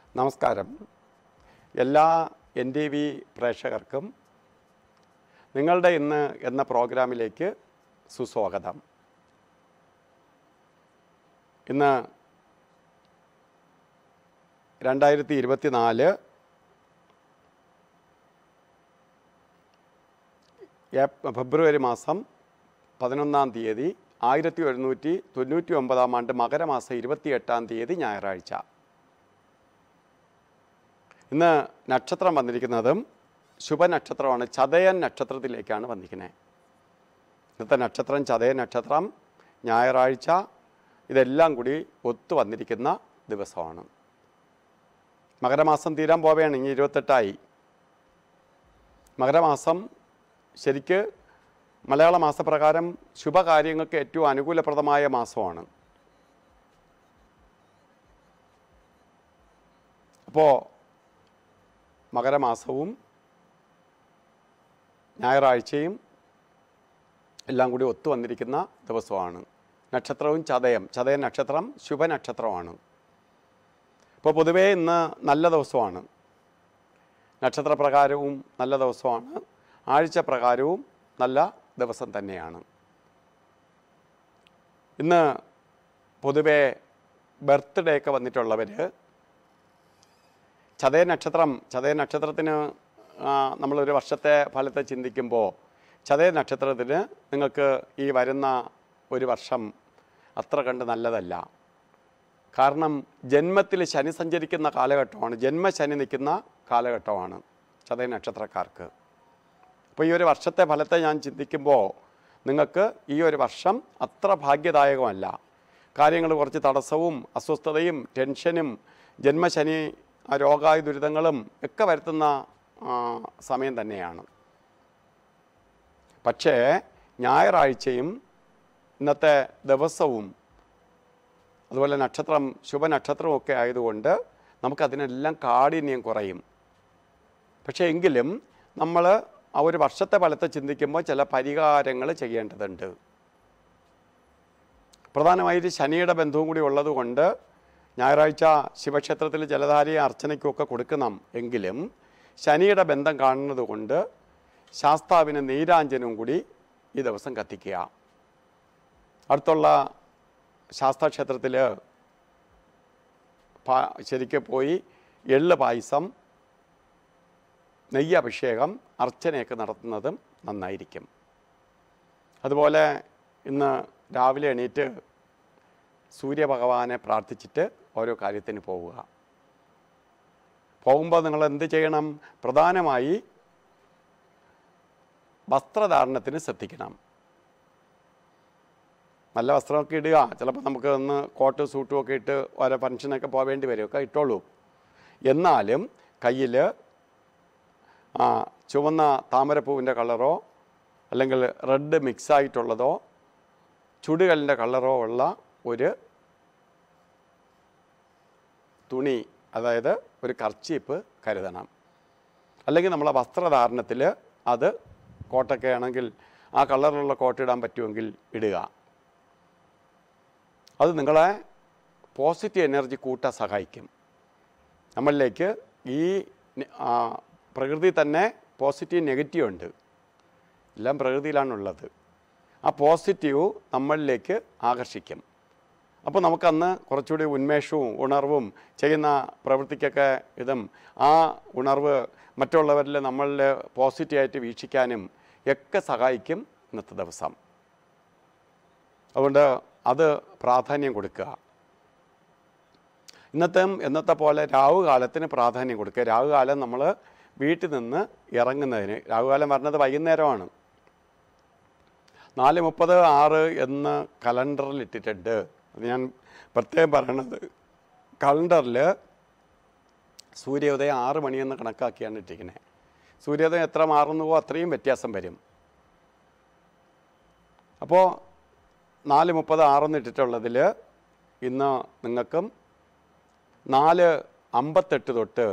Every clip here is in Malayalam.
നമസ്കാരം എല്ലാ എൻ ടി വി പ്രേക്ഷകർക്കും നിങ്ങളുടെ ഇന്ന് എന്ന പ്രോഗ്രാമിലേക്ക് സുസ്വാഗതം ഇന്ന് രണ്ടായിരത്തി ഇരുപത്തി നാല് ഫെബ്രുവരി മാസം പതിനൊന്നാം തീയതി ആയിരത്തി ഒരുന്നൂറ്റി തൊണ്ണൂറ്റി ഒമ്പതാം ആണ്ട് മകരമാസം ഇരുപത്തിയെട്ടാം തീയതി ഞായറാഴ്ച ഇന്ന് നക്ഷത്രം വന്നിരിക്കുന്നതും ശുഭനക്ഷത്രമാണ് ചതയൻ നക്ഷത്രത്തിലേക്കാണ് വന്നിരിക്കുന്നത് ഇന്നത്തെ നക്ഷത്രം ചതയൻ നക്ഷത്രം ഞായറാഴ്ച ഇതെല്ലാം കൂടി ഒത്തു വന്നിരിക്കുന്ന ദിവസമാണ് മകരമാസം തീരാൻ പോവുകയാണ് ഇനി ഇരുപത്തെട്ടായി മകരമാസം ശരിക്ക് മലയാള മാസപ്രകാരം ശുഭകാര്യങ്ങൾക്ക് ഏറ്റവും അനുകൂലപ്രദമായ മാസമാണ് അപ്പോൾ മകരമാസവും ഞായറാഴ്ചയും എല്ലാം കൂടി ഒത്തു വന്നിരിക്കുന്ന ദിവസമാണ് നക്ഷത്രവും ചതയം ചതയ നക്ഷത്രം ശുഭനക്ഷത്രമാണ് അപ്പോൾ പൊതുവേ ഇന്ന് നല്ല ദിവസമാണ് നക്ഷത്രപ്രകാരവും നല്ല ദിവസമാണ് ആഴ്ച പ്രകാരവും നല്ല ദിവസം തന്നെയാണ് ഇന്ന് പൊതുവേ ബർത്ത്ഡേ ഒക്കെ വന്നിട്ടുള്ളവർ ചതയ നക്ഷത്രം ചതയ നക്ഷത്രത്തിന് ആ, നമ്മളൊരു വർഷത്തെ ഫലത്തെ ചിന്തിക്കുമ്പോൾ ചതയ നക്ഷത്രത്തിന് നിങ്ങൾക്ക് ഈ വരുന്ന ഒരു വർഷം അത്ര കണ്ട് നല്ലതല്ല കാരണം ജന്മത്തിൽ ശനി സഞ്ചരിക്കുന്ന കാലഘട്ടമാണ് ജന്മശനി നിൽക്കുന്ന കാലഘട്ടമാണ് ചതയ നക്ഷത്രക്കാർക്ക് അപ്പോൾ ഈ ഒരു വർഷത്തെ ഫലത്തെ ഞാൻ ചിന്തിക്കുമ്പോൾ നിങ്ങൾക്ക് ഈ ഒരു വർഷം അത്ര ഭാഗ്യദായകമല്ല കാര്യങ്ങൾ കുറച്ച് തടസ്സവും അസ്വസ്ഥതയും ടെൻഷനും ജന്മശനി ആ രോഗായ ദുരിതങ്ങളും ഒക്കെ വരുത്തുന്ന ആ, സമയം തന്നെയാണ് പക്ഷേ ഞായറാഴ്ചയും ഇന്നത്തെ ദിവസവും അതുപോലെ നക്ഷത്രം ശുഭനക്ഷത്രവും ഒക്കെ ആയതുകൊണ്ട് നമുക്കതിനെല്ലാം കാഠിന്യം കുറയും പക്ഷേ എങ്കിലും നമ്മൾ ആ ഒരു വർഷത്തെ ഫലത്തെ ചിന്തിക്കുമ്പോൾ ചില പരിഹാരങ്ങൾ ചെയ്യേണ്ടതുണ്ട് പ്രധാനമായിട്ട് ശനിയുടെ ബന്ധവും കൂടി ഉള്ളതുകൊണ്ട് ഞായറാഴ്ച ശിവക്ഷേത്രത്തിൽ ജലധാരയും അർച്ചനയ്ക്കുമൊക്കെ കൊടുക്കണം എങ്കിലും ശനിയുടെ ബന്ധം കാണുന്നത് കൊണ്ട് ശാസ്താവിന് നീരാഞ്ജനവും കൂടി ഈ ദിവസം കത്തിക്കുക അടുത്തുള്ള ശാസ്താക്ഷേത്രത്തിൽ പാ ശരിക്ക് പോയി എള്ള് പായസം നെയ്യ് അഭിഷേകം അർച്ചനയൊക്കെ നടത്തുന്നതും നന്നായിരിക്കും അതുപോലെ ഇന്ന് രാവിലെ എണീറ്റ് സൂര്യഭഗവാനെ പ്രാർത്ഥിച്ചിട്ട് ഓരോ കാര്യത്തിന് പോവുക പോകുമ്പോൾ നിങ്ങൾ എന്ത് ചെയ്യണം പ്രധാനമായി വസ്ത്രധാരണത്തിന് ശ്രദ്ധിക്കണം നല്ല വസ്ത്രമൊക്കെ ഇടുക ചിലപ്പോൾ നമുക്ക് ഒന്ന് കോട്ട് സൂട്ടും ഒക്കെ ഇട്ട് ഓരോ ഫംഗ്ഷനൊക്കെ പോവേണ്ടി വരുമൊക്കെ ഇട്ടോളൂ എന്നാലും കയ്യിൽ ആ, ചുവന്ന താമരപ്പൂവിൻ്റെ കളറോ അല്ലെങ്കിൽ റെഡ് മിക്സ് ആയിട്ടുള്ളതോ ചുടുകല്ലിൻ്റെ കളറോ ഉള്ള ഒരു തുണി അതായത് ഒരു കർച്ചീപ്പ് കരുതണം അല്ലെങ്കിൽ നമ്മളെ വസ്ത്രധാരണത്തിൽ അത് കോട്ടൊക്കെ ആണെങ്കിൽ ആ കളറിലുള്ള കോട്ട് ഇടാൻ പറ്റുമെങ്കിൽ ഇടുക അത് നിങ്ങളെ പോസിറ്റീവ് എനർജി കൂട്ടാൻ സഹായിക്കും നമ്മളിലേക്ക് ഈ നെ- ആ, പ്രകൃതി തന്നെ പോസിറ്റീവ് നെഗറ്റീവ് ഉണ്ട് എല്ലാം പ്രകൃതിയിലാണുള്ളത് ആ പോസിറ്റീവ് നമ്മളിലേക്ക് ആകർഷിക്കും അപ്പോൾ നമുക്കന്ന് കുറച്ചുകൂടി ഉന്മേഷവും ഉണർവും ചെയ്യുന്ന പ്രവൃത്തിക്കൊക്കെ ഇതും ആ ഉണർവ് മറ്റുള്ളവരിൽ നമ്മളിൽ പോസിറ്റീവായിട്ട് വീക്ഷിക്കാനും ഒക്കെ സഹായിക്കും ഇന്നത്തെ ദിവസം അതുകൊണ്ട് അത് പ്രാധാന്യം കൊടുക്കുക ഇന്നത്തെ ഇന്നത്തെ പോലെ രാവുകാലത്തിന് പ്രാധാന്യം കൊടുക്കുക രാവുകാലം നമ്മൾ വീട്ടിൽ നിന്ന് ഇറങ്ങുന്നതിന് രാവുകാലം പറഞ്ഞത് വൈകുന്നേരമാണ് നാല് മുപ്പത് ആറ് എന്ന് കലണ്ടറിൽ ഇട്ടിട്ടുണ്ട് അത് ഞാൻ പ്രത്യേകം പറയണത് കലണ്ടറിൽ സൂര്യോദയം ആറ് മണിയെന്ന് കണക്കാക്കിയാണ് ഇട്ടിരിക്കുന്നത് സൂര്യോദയം എത്ര മാറുന്നുവോ അത്രയും വ്യത്യാസം വരും അപ്പോൾ നാല് മുപ്പത് ആറെന്ന് ഇട്ടിട്ടുള്ളതിൽ ഇന്ന് നിങ്ങൾക്കും നാല് അമ്പത്തെട്ട് തൊട്ട്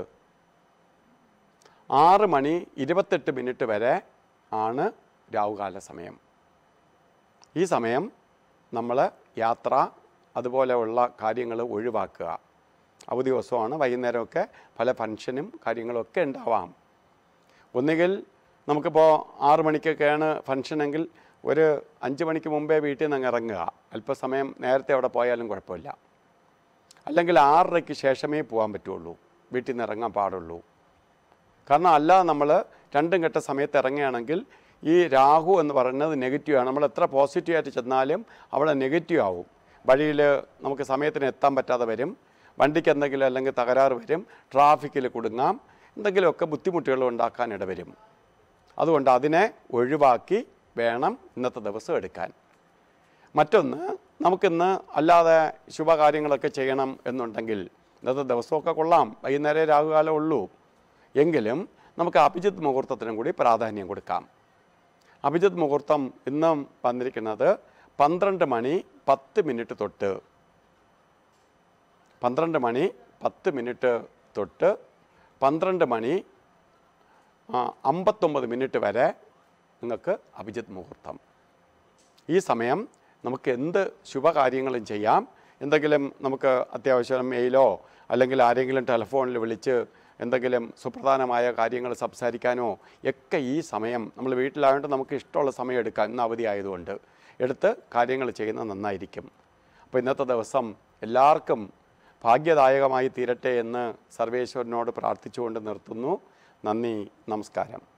ആറ് മണി ഇരുപത്തെട്ട് മിനിറ്റ് വരെ ആണ് രാവുകാല സമയം ഈ സമയം നമ്മൾ യാത്ര അതുപോലെയുള്ള കാര്യങ്ങൾ ഒഴിവാക്കുക അവധി ദിവസമാണ് വൈകുന്നേരമൊക്കെ പല ഫംഗ്ഷനും കാര്യങ്ങളൊക്കെ ഉണ്ടാവാം ഒന്നുകിൽ നമുക്കിപ്പോൾ ആറ് മണിക്കൊക്കെയാണ് ഫംഗ്ഷനെങ്കിൽ ഒരു അഞ്ച് മണിക്ക് മുമ്പേ വീട്ടിൽ നിന്ന് അങ്ങ് ഇറങ്ങുക അല്പസമയം നേരത്തെ അവിടെ പോയാലും കുഴപ്പമില്ല അല്ലെങ്കിൽ ആറരയ്ക്ക് ശേഷമേ പോകാൻ പറ്റുള്ളൂ വീട്ടിൽ നിന്ന് ഇറങ്ങാൻ പാടുള്ളൂ കാരണം അല്ലാതെ നമ്മൾ രണ്ടും കെട്ട സമയത്ത് ഇറങ്ങുകയാണെങ്കിൽ ഈ രാഹു എന്ന് പറയുന്നത് നെഗറ്റീവാണ് നമ്മൾ എത്ര പോസിറ്റീവായിട്ട് ചെന്നാലും അവിടെ നെഗറ്റീവ് ആവും വഴിയിൽ നമുക്ക് സമയത്തിന് എത്താൻ പറ്റാതെ വരും വണ്ടിക്ക് എന്തെങ്കിലും അല്ലെങ്കിൽ തകരാറ് വരും ട്രാഫിക്കിൽ കുടുങ്ങാം എന്തെങ്കിലുമൊക്കെ ബുദ്ധിമുട്ടുകൾ ഉണ്ടാക്കാൻ ഇടവരും അതുകൊണ്ട് അതിനെ ഒഴിവാക്കി വേണം ഇന്നത്തെ ദിവസം എടുക്കാൻ മറ്റൊന്ന് നമുക്കിന്ന് അല്ലാതെ ശുഭകാര്യങ്ങളൊക്കെ ചെയ്യണം എന്നുണ്ടെങ്കിൽ ഇന്നത്തെ ദിവസമൊക്കെ കൊള്ളാം വൈകുന്നേരം രാഹുകാലം ഉള്ളൂ എങ്കിലും നമുക്ക് അഭിജിത്ത് മുഹൂർത്തത്തിനും കൂടി പ്രാധാന്യം കൊടുക്കാം അഭിജിത്ത് മുഹൂർത്തം ഇന്നും വന്നിരിക്കുന്നത് പന്ത്രണ്ട് മണി പത്ത് മിനിറ്റ് തൊട്ട് പന്ത്രണ്ട് മണി പത്ത് മിനിറ്റ് തൊട്ട് പന്ത്രണ്ട് മണി ആ, അമ്പത്തൊമ്പത് മിനിറ്റ് വരെ നിങ്ങൾക്ക് അഭിജിത്ത് മുഹൂർത്തം ഈ സമയം നമുക്ക് എന്ത് ശുഭകാര്യങ്ങളും ചെയ്യാം എന്തെങ്കിലും നമുക്ക് അത്യാവശ്യം മെയിലോ അല്ലെങ്കിൽ ആരെങ്കിലും ടെലിഫോണിൽ വിളിച്ച് എന്തെങ്കിലും സുപ്രധാനമായ കാര്യങ്ങൾ സംസാരിക്കാനോ ഒക്കെ ഈ സമയം നമ്മൾ വീട്ടിലായതുകൊണ്ട് നമുക്ക് ഇഷ്ടമുള്ള സമയം എടുക്കാം ഇന്ന് അവധി ആയതുകൊണ്ട് എടുത്ത് കാര്യങ്ങൾ ചെയ്യുന്നത് നന്നായിരിക്കും അപ്പോൾ ഇന്നത്തെ ദിവസം എല്ലാവർക്കും ഭാഗ്യദായകമായി തീരട്ടെ എന്ന് സർവേശ്വരനോട് പ്രാർത്ഥിച്ചുകൊണ്ട് നിർത്തുന്നു നന്ദി നമസ്കാരം